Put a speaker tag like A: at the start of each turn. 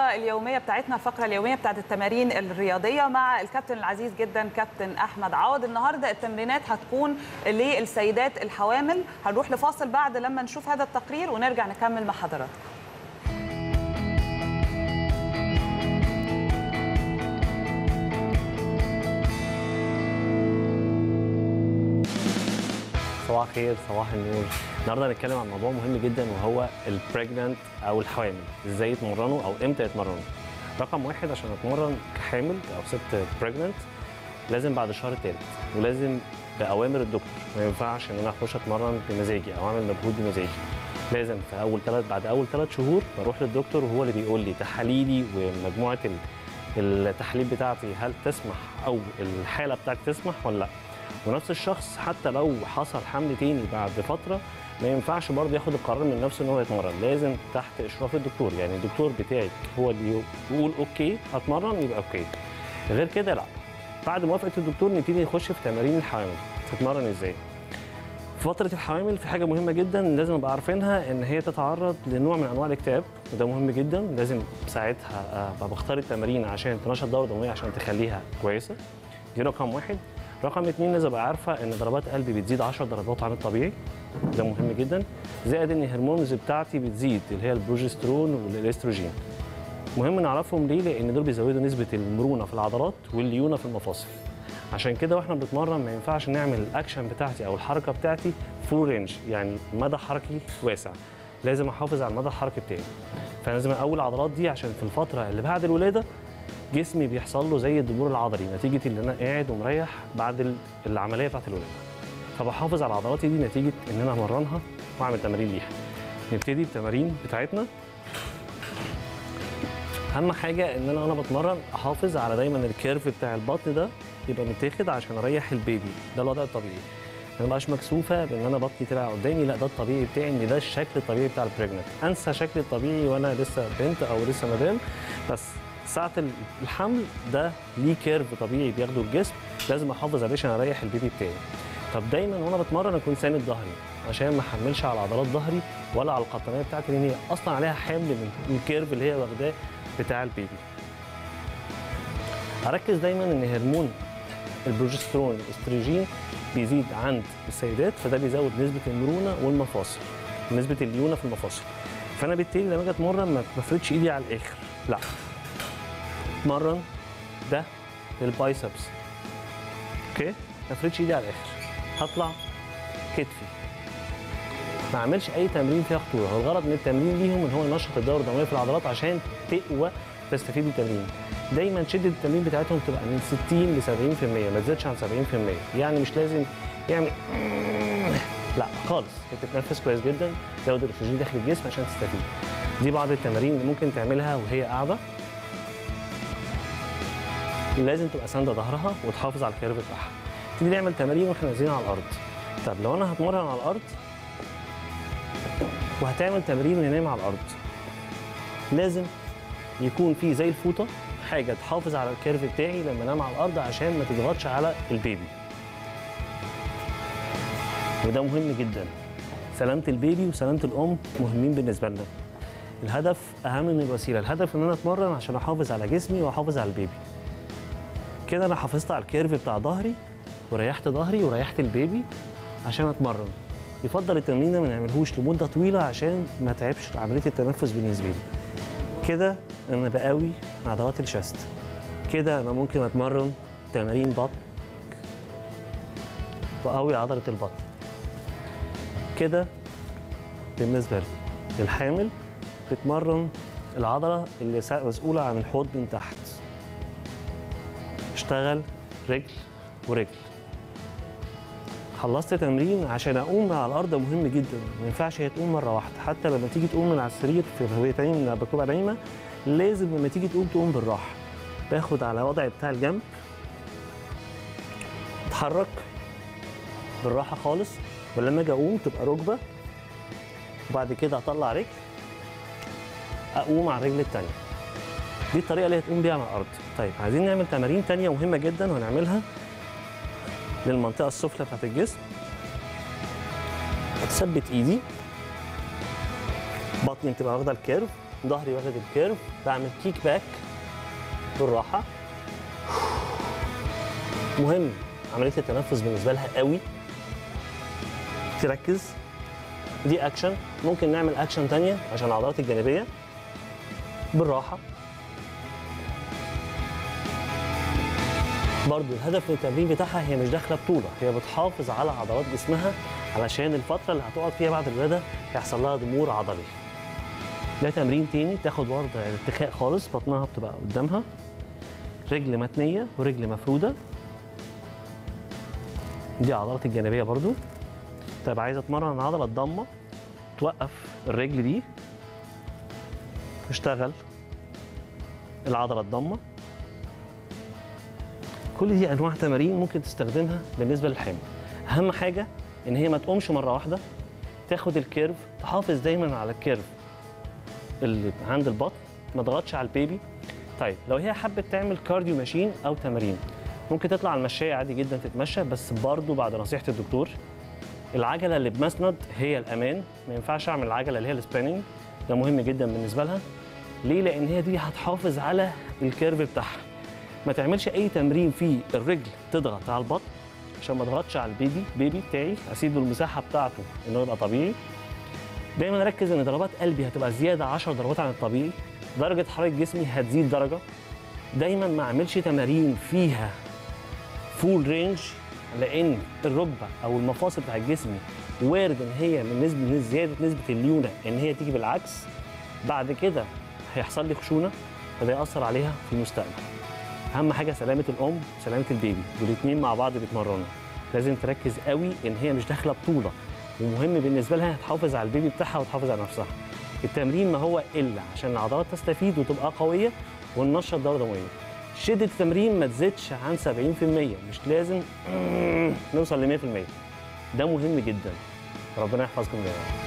A: اليوميه بتاعتنا الفقره اليوميه بتاعت التمارين الرياضيه مع الكابتن العزيز جدا كابتن احمد عوض النهارده التمرينات هتكون للسيدات الحوامل هنروح لفاصل بعد لما نشوف هذا التقرير ونرجع نكمل مع حضراتكم
B: صباح الخير صباح النور النهارده هنتكلم عن موضوع مهم جدا وهو البريجننت او الحوامل ازاي يتمرنوا او امتى يتمرنوا رقم واحد عشان اتمرن كحامل او ست بريجننت لازم بعد الشهر الثالث ولازم باوامر الدكتور ما ينفعش ان انا اخش اتمرن بمزاجي او اعمل مجهود بمزاجي لازم في اول ثلاث بعد اول ثلاث شهور بروح للدكتور وهو اللي بيقول لي تحاليلي ومجموعه ال- التحاليل بتاعتي هل تسمح او الحاله بتاعتي تسمح ولا لا ونفس الشخص حتى لو حصل حمل تاني بعد فتره ما ينفعش برضه ياخد القرار من نفسه ان هو يتمرن لازم تحت اشراف الدكتور يعني الدكتور بتاعك هو اللي يقول اوكي هتمرن يبقى اوكي غير كده لا بعد موافقه الدكتور نبتدي نخش في تمارين الحوامل تتمرن ازاي في فترة الحوامل في حاجة مهمة جدا لازم نبقى عارفينها إن هي تتعرض لنوع من أنواع الاكتئاب وده مهم جدا لازم ساعتها أبقى بختار التمارين عشان تنشط الدورة الدموية عشان تخليها كويسة دي رقم واحد رقم اتنين لازم ابقى عارفه ان ضربات قلبي بتزيد 10 ضربات عن الطبيعي ده مهم جدا زائد ان الهرمونز بتاعتي بتزيد اللي هي البروجسترون والاستروجين مهم نعرفهم ليه لان دول بيزودوا نسبه المرونه في العضلات والليونه في المفاصل عشان كده واحنا بنتمرن ما ينفعش نعمل الاكشن بتاعتي او الحركه بتاعتي فول رينج يعني مدى حركي واسع لازم احافظ على المدى الحركي بتاعي فلازم اقوي العضلات دي عشان في الفتره اللي بعد الولاده جسمي بيحصل له زي الضمور العضلي نتيجه ان انا قاعد ومريح بعد ال- العمليه بتاعت الولاده فبحافظ على عضلاتي دي نتيجه ان انا امرنها واعمل تمارين ليها نبتدي التمارين بتاعتنا اهم حاجه ان انا وانا بتمرن احافظ على دايما الكيرف بتاع البطن ده يبقى متاخد عشان اريح البيبي ده الوضع الطبيعي ما بقاش مكسوفه بان انا بطني طلع قدامي لا ده الطبيعي بتاعي ان ده الشكل الطبيعي بتاع البريجننت انسى شكلي الطبيعي وانا لسه بنت او لسه مدام بس ساعه الحمل ده ليه كيرف طبيعي بياخده الجسم لازم احافظ عليه عشان اريح البيبي بتاعي طب دايما وانا بتمرن اكون ساند ظهري عشان ما احملش على عضلات ظهري ولا على القطنيه بتاعتي لان هي اصلا عليها حمل من من الكيرف اللي هي واخداه بتاع البيبي اركز دايما ان هرمون البروجسترون الاستروجين بيزيد عند السيدات فده بيزود نسبه المرونه والمفاصل نسبه الليونه في المفاصل فانا بالتالي لما اجي اتمرن ما بفردش ايدي على الاخر لا اتمرن ده للبايسبس اوكي ما افردش ايدي على الاخر هطلع كتفي ما اعملش اي تمرين فيها خطوره هو الغرض من التمرين ليهم ان هو ينشط الدوره الدمويه في العضلات عشان تقوى تستفيد من التمرين دايما شده التمرين بتاعتهم تبقى من 60 ل 70% ما تزيدش عن 70% يعني مش لازم يعمل لا خالص هي بتتنفس كويس جدا تزود الاكسجين داخل الجسم عشان تستفيد دي بعض التمارين اللي ممكن تعملها وهي قاعده لازم تبقى ساندة ظهرها وتحافظ على الكيرف بتاعها تيجي نعمل تمارين واحنا نازلين على الارض طب لو انا هتمرن على الارض وهتعمل تمرين وهي نايمه على الارض لازم يكون في زي الفوطه حاجه تحافظ على الكيرف بتاعي لما انام على الارض عشان ما تضغطش على البيبي وده مهم جدا سلامه البيبي وسلامه الام مهمين بالنسبه لنا الهدف اهم من الوسيله الهدف ان انا اتمرن عشان احافظ على جسمي واحافظ على البيبي كده انا حافظت على الكيرف بتاع ظهري وريحت ظهري وريحت البيبي عشان اتمرن يفضل التمرين ده ما نعملهوش لمده طويله عشان ما تعبش عمليه التنفس بالنسبه لي كده انا بقوي عضلات الشست كده انا ممكن اتمرن تمارين بطن واقوي عضله البطن كده بالنسبه لي للحامل بتمرن العضله اللي سا- مسؤوله عن الحوض من تحت اشتغل رجل ورجل خلصت تمرين عشان اقوم على الارض مهم جدا ما ينفعش هي تقوم مره واحده حتى لما تيجي تقوم من على السرير في وهي نايمه لما بتبقى نايمه لازم لما تيجي تقوم تقوم بالراحه باخد على وضع بتاع الجنب اتحرك بالراحه خالص ولما اجي اقوم تبقى ركبه وبعد كده اطلع رجل اقوم على الرجل الثانيه دي الطريقه اللي هتقوم بيها على الارض طيب عايزين نعمل تمارين تانية مهمه جدا وهنعملها للمنطقه السفلى بتاعت الجسم ثبت ايدي بطني بتبقى واخده الكيرف ظهري واخد الكيرف بعمل كيك باك بالراحه مهم عمليه التنفس بالنسبه لها قوي تركز دي اكشن ممكن نعمل اكشن تانية عشان العضلات الجانبيه بالراحه برضو الهدف من التمرين بتاعها هي مش داخله بطوله هي بتحافظ على عضلات جسمها علشان الفتره اللي هتقعد فيها بعد الولاده يحصل لها ضمور عضلي ده تمرين تاني تاخد وضع ارتخاء خالص بطنها بتبقى قدامها رجل متنيه ورجل مفروده دي عضلات الجانبيه برضو طيب عايزه اتمرن عضله الضمه توقف الرجل دي تشتغل العضله الضمه كل دي انواع تمارين ممكن تستخدمها بالنسبه للحمل اهم حاجه ان هي ما تقومش مره واحده تاخد الكيرف تحافظ دايما على الكيرف اللي عند البطن ما تضغطش على البيبي طيب لو هي حبت تعمل كارديو ماشين او تمارين ممكن تطلع على المشاية عادي جدا تتمشى بس برضو بعد نصيحة الدكتور العجلة اللي بمسند هي الأمان ما ينفعش أعمل العجلة اللي هي السبيننج ده مهم جدا بالنسبة لها ليه؟ لأن هي دي هتحافظ على الكيرف بتاعها ما تعملش أي تمرين فيه الرجل تضغط على البطن عشان ما اضغطش على البيبي بيبي بتاعي اسيب له المساحة بتاعته إنه يبقى طبيعي دايما اركز ان ضربات قلبي هتبقى زياده 10 ضربات عن الطبيعي درجه حراره جسمي هتزيد درجه دايما ما اعملش تمارين فيها فول رينج لان الركبه او المفاصل بتاع الجسم وارد ان هي من نسبه من زياده نسبه الليونه ان هي تيجي بالعكس بعد كده هيحصل لي خشونه فده ياثر عليها في المستقبل اهم حاجه سلامه الام سلامه البيبي والاثنين مع بعض بيتمرنوا لازم تركز قوي ان هي مش داخله بطوله ومهم بالنسبه لها تحافظ على البيبي بتاعها وتحافظ على نفسها التمرين ما هو الا عشان العضلات تستفيد وتبقى قويه وننشط الدوره الدمويه شده التمرين ما تزيدش عن 70% مش لازم نوصل ل 100% ده مهم جدا ربنا يحفظكم جميعا